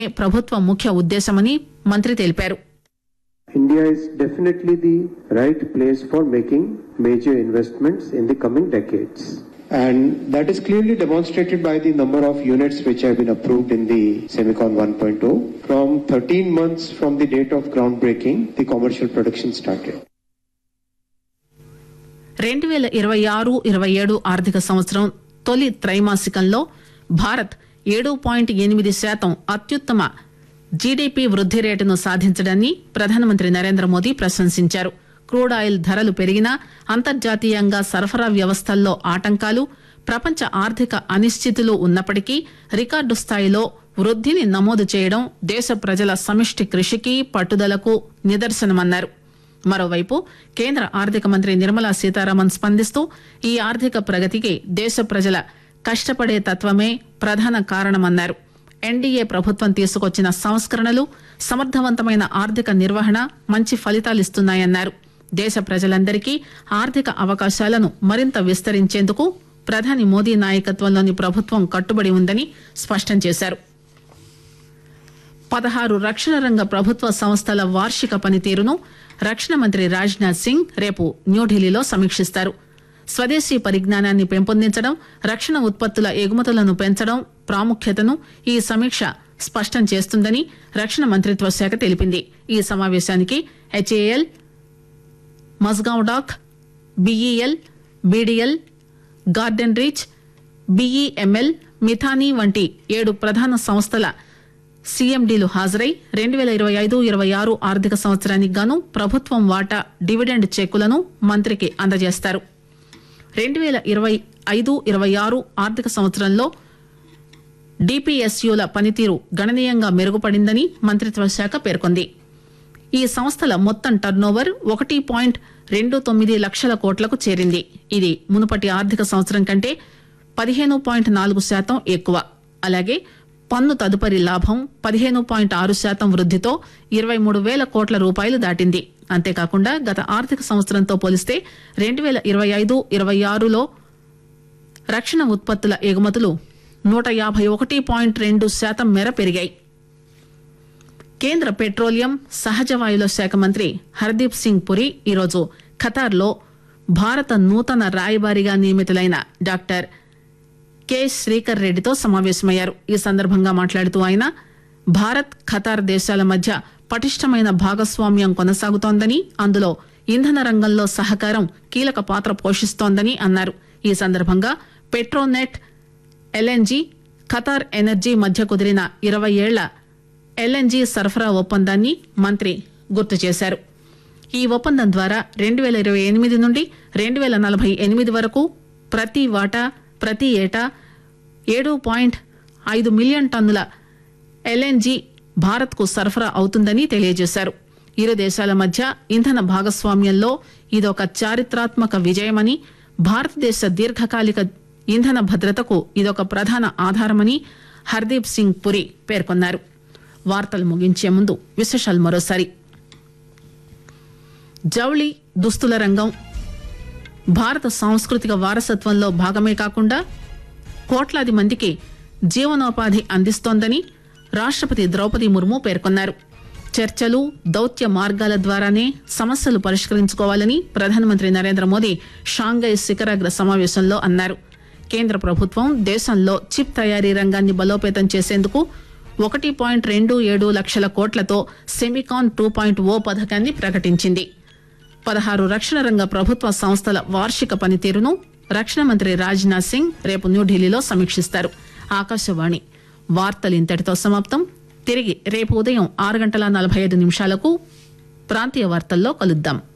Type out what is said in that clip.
ప్రభుత్వ ముఖ్య ఉద్దేశమని మంత్రి తెలిపారు India is definitely the right place for making major investments in the coming decades. And that is clearly demonstrated by the number of units which have been approved in the Semicon 1.0. From 13 months from the date of groundbreaking, the commercial production started. రెండు వేల ఇరవై ఆరు ఇరవై ఏడు ఆర్థిక సంవత్సరం తొలి త్రైమాసికంలో భారత్ ఏడు పాయింట్ ఎనిమిది శాతం అత్యుత్తమ జీడీపీ వృద్ది రేటును సాధించడాన్ని ప్రధానమంత్రి నరేంద్ర మోదీ ప్రశంసించారు క్రూడ్ ఆయిల్ ధరలు పెరిగినా అంతర్జాతీయంగా సరఫరా వ్యవస్థల్లో ఆటంకాలు ప్రపంచ ఆర్థిక అనిశ్చితులు ఉన్నప్పటికీ రికార్డు స్థాయిలో వృద్దిని నమోదు చేయడం దేశ ప్రజల సమిష్టి కృషికి పట్టుదలకు నిదర్శనమన్నారు మరోవైపు కేంద్ర ఆర్థిక మంత్రి నిర్మలా సీతారామన్ స్పందిస్తూ ఈ ఆర్థిక ప్రగతికి దేశ ప్రజల కష్టపడే తత్వమే ప్రధాన కారణమన్నారు ఎన్డీఏ ప్రభుత్వం తీసుకొచ్చిన సంస్కరణలు సమర్థవంతమైన ఆర్థిక నిర్వహణ మంచి ఫలితాలిస్తున్నాయన్నారు దేశ ప్రజలందరికీ ఆర్థిక అవకాశాలను మరింత విస్తరించేందుకు ప్రధాని మోదీ నాయకత్వంలోని ప్రభుత్వం కట్టుబడి ఉందని స్పష్టం చేశారు పదహారు రక్షణ రంగ ప్రభుత్వ సంస్థల వార్షిక పనితీరును రక్షణ మంత్రి రాజ్నాథ్ సింగ్ రేపు న్యూఢిల్లీలో సమీక్షిస్తారు స్వదేశీ పరిజ్ఞానాన్ని పెంపొందించడం రక్షణ ఉత్పత్తుల ఎగుమతులను పెంచడం ప్రాముఖ్యతను ఈ సమీక్ష స్పష్టం చేస్తుందని రక్షణ మంత్రిత్వ శాఖ తెలిపింది ఈ సమావేశానికి HAL Mazagon dock BEL BDL Garden Reach BEML Midhani వంటి ఏడు ప్రధాన సంస్థల సీఎండీలు హాజరై రెండు వేల ఇరవై ఐదు ఇరవై ఆరు ఆర్థిక సంవత్సరానికి గాను ప్రభుత్వం వాటా డివిడెండ్ చెక్కులను మంత్రికి అందజేస్తారు రెండు వేల ఇరవై ఐదు ఇరవై ఆరు ఆర్థిక సంవత్సరంలో డిపిఎస్యుల పనితీరు గణనీయంగా మెరుగుపడిందని మంత్రిత్వ శాఖ పేర్కొంది ఈ సంస్థల మొత్తం టర్నోవర్ ఒకటి పాయింట్ రెండు తొమ్మిది లక్షల కోట్లకు చేరింది ఇది మునుపటి ఆర్థిక సంవత్సరం కంటే పదిహేను పాయింట్ నాలుగు శాతం ఎక్కువ అలాగే పన్ను తదుపరి లాభం పదిహేను పాయింట్ ఆరు శాతం వృద్దితో ఇరవై మూడు వేల కోట్ల రూపాయలు దాటింది అంతేకాకుండా గత ఆర్థిక సంవత్సరంతో పోలిస్తే రెండు వేల ఇరవై ఐదు ఇరవై ఆరులో రక్షణ ఉత్పత్తుల ఎగుమతులు నూట యాభై ఒకటి పాయింట్ రెండు శాతం మేర పెరిగాయి కేంద్ర పెట్రోలియం సహజ వాయువుల శాఖ మంత్రి హర్దీప్ సింగ్ పురి ఈరోజు ఖతార్లో భారత నూతన రాయబారిగా నియమితులైన డాక్టర్ కె శ్రీకర్ రెడ్డితో సమావేశమయ్యారు ఈ సందర్భంగా మాట్లాడుతూ ఆయన భారత్ ఖతార్ దేశాల మధ్య పటిష్టమైన భాగస్వామ్యం కొనసాగుతోందని అందులో ఇంధన రంగంలో సహకారం కీలక పాత్ర పోషిస్తోందని అన్నారు ఈ సందర్భంగా పెట్రోనెట్ ఎల్ఎన్జీ ఖతార్ ఎనర్జీ మధ్య కుదిరిన ఇరవై ఏళ్ల ఎల్ఎన్జీ సరఫరా ఒప్పందాన్ని మంత్రి గుర్తు చేశారు ఈ ఒప్పందం ద్వారా రెండు వేల ఇరవై ఎనిమిది నుండి రెండు వేల నలభై ఎనిమిది వరకు ప్రతి వాటా ప్రతి ఏటా ఏడు పాయింట్ ఐదు మిలియన్ టన్నుల ఎల్ఎన్జీ భారత్కు సరఫరా అవుతుందని తెలియజేశారు ఇరు దేశాల మధ్య ఇంధన భాగస్వామ్యంలో ఇదొక చారిత్రాత్మక విజయమని భారతదేశ దీర్ఘకాలిక ఇంధన భద్రతకు ఇదొక ప్రధాన ఆధారమని హర్దీప్ సింగ్ పురి పేర్కొన్నారు వార్తలు ముగించే ముందు విశేషాలు మరోసారి జౌళి దుస్తుల రంగం భారత సాంస్కృతిక వారసత్వంలో భాగమే కాకుండా కోట్లాది మందికి జీవనోపాధి అందిస్తోందని రాష్టపతి ద్రౌపది ముర్ము పేర్కొన్నారు చర్చలు దౌత్య మార్గాల ద్వారానే సమస్యలు పరిష్కరించుకోవాలని ప్రధానమంత్రి నరేంద్ర మోదీ షాంఘై శిఖరాగ్ర సమావేశంలో అన్నారు కేంద్ర ప్రభుత్వం దేశంలో చిప్ తయారీ రంగాన్ని బలోపేతం చేసేందుకు ఒకటి పాయింట్ రెండు ఏడు లక్షల కోట్లతో సెమికాన్ టూ పాయింట్ ఓ పథకాన్ని ప్రకటించింది పదహారు రక్షణ రంగ ప్రభుత్వ సంస్థల వార్షిక పనితీరును రక్షణ మంత్రి రాజ్నాథ్ సింగ్ రేపు న్యూఢిల్లీలో సమీక్షిస్తారు ఆకాశవాణి వార్తలు ఇంతటితో సమాప్తం తిరిగి రేపు ఉదయం ఆరు గంటల నలభై ఐదు నిమిషాలకు ప్రాంతీయ వార్తల్లో కలుద్దాం